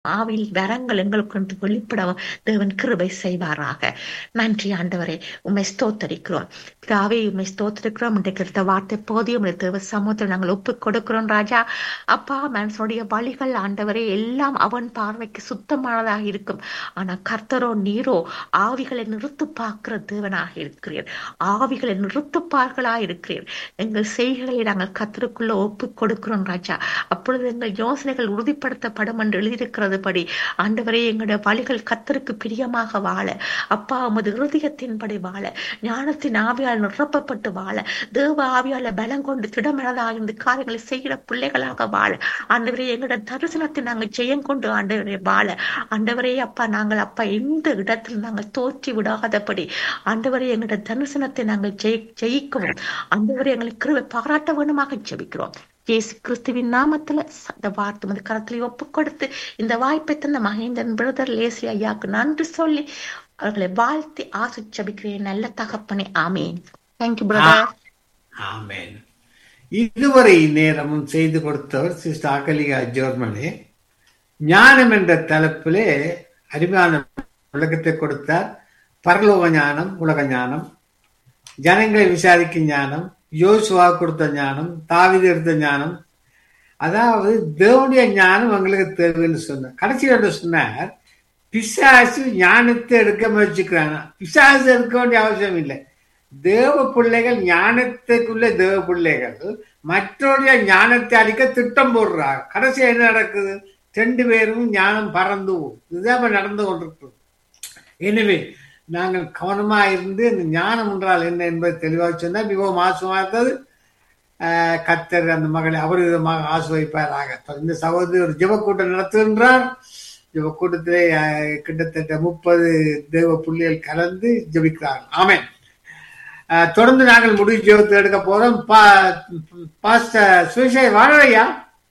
ஆவியில் வரங்கள் எங்களுக்கு வெளிப்படவும் தேவன் கிருபை செய்வாராக நன்றி ஆண்டவரே உண்மை ஸ்தோத்தரிக்கிறோம் பிதாவே உண்மை ஸ்தோத்தரிக்கிறோம் இன்றைக்கு எடுத்த வார்த்தை போதியும் உடைய தேவ சமூகத்தில் நாங்கள் ஒப்புக் கொடுக்கிறோம் ராஜா அப்பா மனுஷனுடைய வழிகள் ஆண்டவரே எல்லாம் அவன் பார்வைக்கு சுத்தமானதாக இருக்கும் ஆனா கர்த்தரோ நீரோ ஆவிகளை நிறுத்து பார்க்கிற தேவனாக இருக்கிறீர் ஆவிகளை நிறுத்துப்பார்களா இருக்கிறீர் எங்கள் செய்கைகளை நாங்கள் கர்த்தருக்குள்ள ஒப்புக் கொடுக்கிறோம் ராஜா அப்பொழுது எங்கள் யோசனைகள் உறுதிப்படுத்தப்படும் என்று எழுதியிருக்கிறது படி ஆண்டவரே எங்களுடைய வழிகள் கத்தருக்கு பிரியமாக வாழ அப்பா உமது இருதயத்தின்படி வாழ ஞானத்தின் ஆவியால் நிரப்பப்பட்டு வாழ தேவ ஆவியால பலம் கொண்டு திடமனதாக இந்த காரியங்களை செய்கிற பிள்ளைகளாக வாழ ஆண்டவரே எங்களுடைய தரிசனத்தை நாங்கள் ஜெயம் கொண்டு ஆண்டவரே வாழ ஆண்டவரே அப்பா நாங்கள் அப்பா எந்த இடத்தில் நாங்கள் தோற்றி விடாதபடி ஆண்டவரே எங்களுடைய தரிசனத்தை நாங்கள் ஜெயி ஜெயிக்கவும் ஆண்டவரே எங்களை கிருவை பாராட்ட வேணுமாக ஜெபிக்கிறோம் இயேசு கிறிஸ்துவின் நாமத்துல அந்த வார்த்தை வந்து கரத்துல ஒப்பு கொடுத்து இந்த வாய்ப்பை தந்த மகேந்திரன் பிரதர் லேசி ஐயாவுக்கு நன்றி சொல்லி அவர்களை வாழ்த்தி ஆசிச்சபிக்கிறேன் நல்ல தகப்பனே ஆமேன் தேங்க்யூ பிரதர் ஆமேன் இதுவரை நேரமும் செய்து கொடுத்தவர் சிஸ்டர் அகலிகா ஜோர்மனே ஞானம் என்ற தலைப்பிலே அருமையான உலகத்தை கொடுத்தார் பரலோக ஞானம் உலக ஞானம் ஜனங்களை விசாரிக்கும் ஞானம் யோசுவா கொடுத்த ஞானம் தாவித எடுத்த ஞானம் அதாவது தேவனுடைய ஞானம் எங்களுக்கு தேவைன்னு சொன்னார் கடைசியில் என்ன சொன்னார் பிசாசு ஞானத்தை எடுக்க முயற்சிக்கிறாங்க பிசாசு எடுக்க வேண்டிய அவசியம் இல்லை தேவ பிள்ளைகள் ஞானத்துக்குள்ள தேவ பிள்ளைகள் மற்றவருடைய ஞானத்தை அளிக்க திட்டம் போடுறாங்க கடைசி என்ன நடக்குது ரெண்டு பேரும் ஞானம் பறந்து இதுதான் நடந்து கொண்டிருக்கு எனவே நாங்கள் கவனமா இருந்து இந்த ஞானம் என்றால் என்ன என்பதை தெளிவாக சொன்னால் மிகவும் ஆசுவமா இருந்தது கத்தர் அந்த மகளை அவர் விதமாக ஆசுவைப்பாராக இந்த சகோதரி ஒரு ஜெபக்கூட்டம் நடத்துகின்றார் ஜெபக்கூட்டத்திலே கிட்டத்தட்ட முப்பது தேவ புள்ளிகள் கலந்து ஜெபிக்கிறார்கள் ஆமேன் தொடர்ந்து நாங்கள் முடிவு ஜெபத்தை எடுக்க போறோம் சுவிசை வாழையா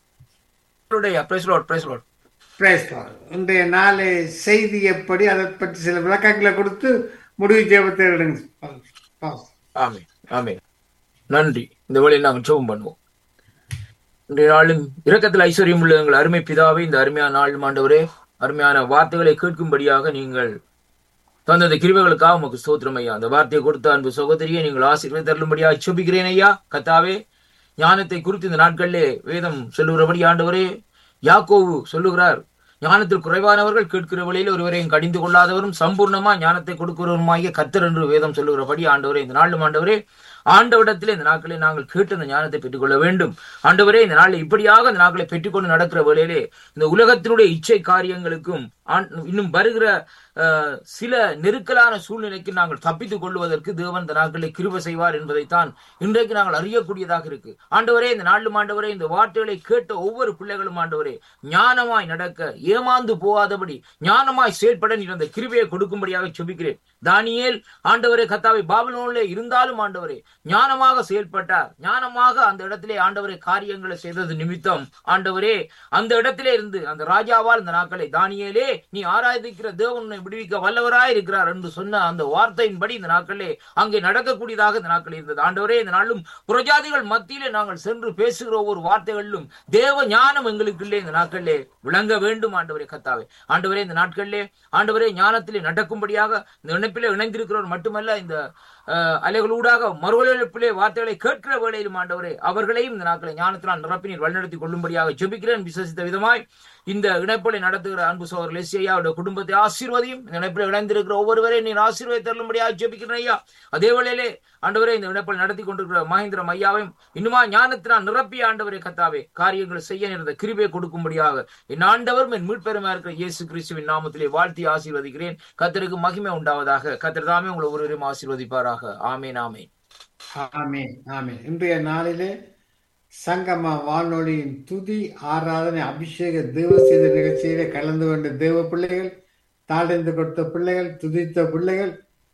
இன்றைய நாளை செய்தி எப்படி அதை பற்றி சில விளக்கங்களை கொடுத்து முடிவு ஜெபத்தை எடுங்க ஆமே ஆமே நன்றி இந்த வழியில் நாங்கள் ஜெபம் பண்ணுவோம் இன்றைய நாளும் இரக்கத்தில் ஐஸ்வர்யம் உள்ள எங்கள் அருமை பிதாவை இந்த அருமையான நாள் ஆண்டவரே அருமையான வார்த்தைகளை கேட்கும்படியாக நீங்கள் தந்தது கிருவைகளுக்காக உமக்கு ஸ்தோத்திரம் ஐயா அந்த வார்த்தையை கொடுத்த அன்பு சகோதரியை நீங்கள் ஆசீர்வாத தருளும்படியாக சுபிக்கிறேன் ஐயா கத்தாவே ஞானத்தை குறித்து இந்த நாட்களிலே வேதம் சொல்லுகிறபடி ஆண்டவரே யாக்கோவு சொல்லுகிறார் ஞானத்தில் குறைவானவர்கள் கேட்கிற வழியில் ஒருவரையும் கடிந்து கொள்ளாதவரும் சம்பூர்ணமா ஞானத்தை கொடுக்கிறவருமாகிய கத்தர் என்று வேதம் சொல்லுகிறபடி ஆண்டவரே இந்த நாளும் ஆண்டவரே ஆண்டவிடத்தில் இந்த நாட்களை நாங்கள் கேட்டு அந்த ஞானத்தை பெற்றுக்கொள்ள வேண்டும் ஆண்டவரே இந்த நாளில் இப்படியாக இந்த நாட்களை பெற்றுக்கொண்டு நடக்கிற வேளையிலே இந்த உலகத்தினுடைய இச்சை காரியங்களுக்கும் இன்னும் வருகிற சில நெருக்கலான சூழ்நிலைக்கு நாங்கள் தப்பித்துக் கொள்வதற்கு தேவன் இந்த நாட்களில் கிருப செய்வார் என்பதைத்தான் இன்றைக்கு நாங்கள் அறியக்கூடியதாக இருக்கு ஆண்டவரே இந்த நாளும் ஆண்டவரே இந்த வார்த்தைகளை கேட்ட ஒவ்வொரு பிள்ளைகளும் ஆண்டவரே ஞானமாய் நடக்க ஏமாந்து போகாதபடி ஞானமாய் செயல்பட நீர் அந்த கிருபையை கொடுக்கும்படியாக செபிக்கிறேன் தானியேல் ஆண்டவரே கத்தாவை பாபலோனிலே இருந்தாலும் ஆண்டவரே ஞானமாக செயல்பட்டார் ஞானமாக அந்த இடத்திலே ஆண்டவரை காரியங்களை செய்தது நிமித்தம் ஆண்டவரே அந்த இடத்திலே இருந்து அந்த ராஜாவால் இந்த நாட்களை தானியேலே நீ ஆராதிக்கிற தேவன் விடுவிக்க வல்லவராய் இருக்கிறார் என்று சொன்ன அந்த வார்த்தையின்படி இந்த நாட்களே அங்கே நடக்கக்கூடியதாக இந்த நாட்கள் இருந்தது ஆண்டவரே இந்த நாளும் புரஜாதிகள் மத்தியிலே நாங்கள் சென்று பேசுகிற ஒவ்வொரு வார்த்தைகளிலும் தேவ ஞானம் எங்களுக்குள்ளே இந்த நாட்களிலே விளங்க வேண்டும் ஆண்டவரே கத்தாவே ஆண்டவரே இந்த நாட்களிலே ஆண்டவரே ஞானத்திலே நடக்கும்படியாக இந்த இணைப்பிலே இணைந்திருக்கிறவர் மட்டுமல்ல இந்த அலைகளூடாக மறுவலிப்பிலே வார்த்தைகளை கேட்கிற வேளையிலும் ஆண்டவரே அவர்களையும் இந்த நாட்களை ஞானத்தினால் நிரப்பினீர் வழிநடத்தி கொள்ளும்படியாக ஜெபிக்கிறேன் விசேஷித்த விதமாய் இந்த இணைப்பலை நடத்துகிற அன்பு சோதர் லெசியா அவருடைய குடும்பத்தை ஆசீர்வதியும் இந்த இணைப்பில் இணைந்திருக்கிற ஒவ்வொருவரையும் நீர் ஆசீர்வதி தரும்படியாக ஜெபிக்கிறேன் ஐயா அதே வேளையிலே ஆண்டவரே இந்த இணைப்பில் நடத்தி கொண்டிருக்கிற மகேந்திரம் ஐயாவையும் இன்னுமா ஞானத்தினால் நிரப்பிய ஆண்டவரே கத்தாவே காரியங்களை செய்ய இருந்த கிருபை கொடுக்கும்படியாக என் ஆண்டவரும் என் மீட்பெருமா இருக்கிற இயேசு கிறிஸ்துவின் நாமத்திலே வாழ்த்தி ஆசீர்வதிக்கிறேன் கத்தருக்கு மகிமை உண்டாவதாக கத்தர் தாமே உங்களை ஒருவரையும் ஆசீர்வதிப்பாராக ஆமேன் ஆமேன் ஆமேன் ஆமேன் இன்றைய நாளிலே சங்கம வானொலியின் துதி ஆராதனை அபிஷேக தேவ செய்த நிகழ்ச்சியிலே கலந்து கொண்ட தேவ பிள்ளைகள் தாழ்ந்து கொடுத்த பிள்ளைகள் துதித்த பிள்ளைகள்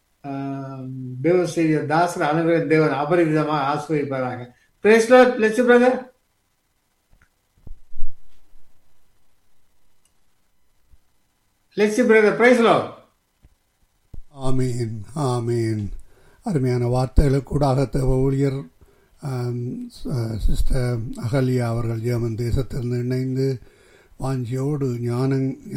தேவ செய்த தாசர் அனுகிற தேவன் அபரிவிதமாக ஆசிர்வதிப்பாராங்க பிரேஸ்லோ லட்சு பிரதர் லட்சு பிரதர் பிரைஸ்லோ ஆமீன் ஆமீன் அருமையான வார்த்தைகளுக்கு கூடாக தேவ ஊழியர் சிஸ்டர் அகல்யா அவர்கள் ஜெர்மன் தேசத்திலிருந்து இணைந்து வாஞ்சியோடு ஞானம்